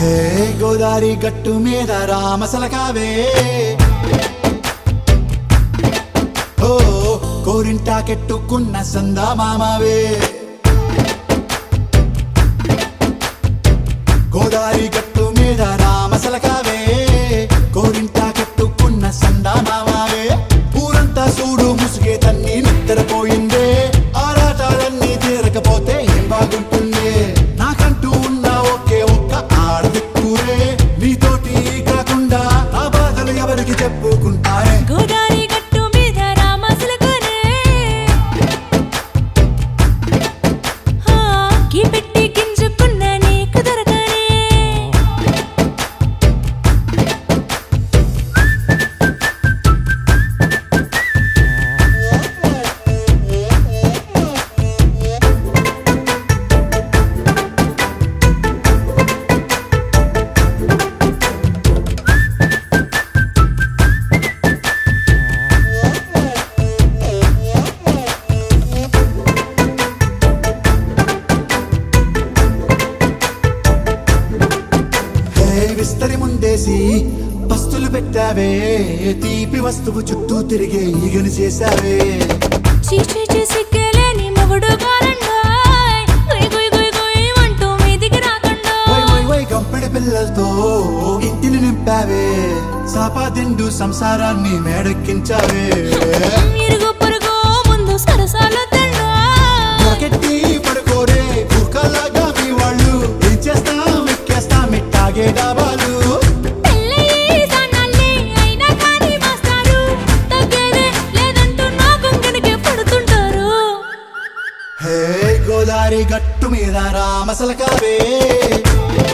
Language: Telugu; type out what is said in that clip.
హే గోదారి గట్టు మీద రామసలకావే ఓ కోరింటాకెట్టుకున్న సందా మామావే గోదారి గట్టు మీద రామసలకావే కోరింటాకెట్టుకున్న సందా మామావే ఊరంతా చూడు ముసుగే తన్ని నిద్రపోయిందే ఆరాటాలన్నీ తీరకపోతే ఏం బాగుంటుంది నాకంటూ ఉన్న ఒకే ఒక్క ఆడదిక్కురే నీతోటి కాకుండా ఆ బాధలు ఎవరికి చెప్పుకుంటారే గోదారి గట్టు మీద రామసులకనే హా గీ పెట్టి గింజుకున్న నీకు దొరకనే హే విస్తరి ముందేసి పస్తులు పెట్టావే తీపి వస్తువు చుట్టూ తిరిగే ఈగను చేశావే చీచీ చేసి కేలేని మొగుడు కాలండాయ్ గుయ్ గుయ్ గుయ్ గుయ్ అంటూ మీదికి రాకుండా వై వై వై గంపెడి పిల్లలతో ఇంటిని నింపావే సాపాదిండు సంసారాన్ని మేడెక్కించావే ఇరుగు పొరుగు ముందు సరసాల తండా రాకెట్టి పడుకోరే కుక్కలాగా మీ వాళ్ళు ఏం చేస్తాం ఎక్కేస్తాం ఇట్టాగే డాబాలు పెళ్ళయి సన్నాళ్ళే అయినా కానీ మాస్తారు తగ్గేదే లేదంటూ నా కొంగనికే పడుతుంటారు హే గోదారి గట్టు మీద రామసలకావే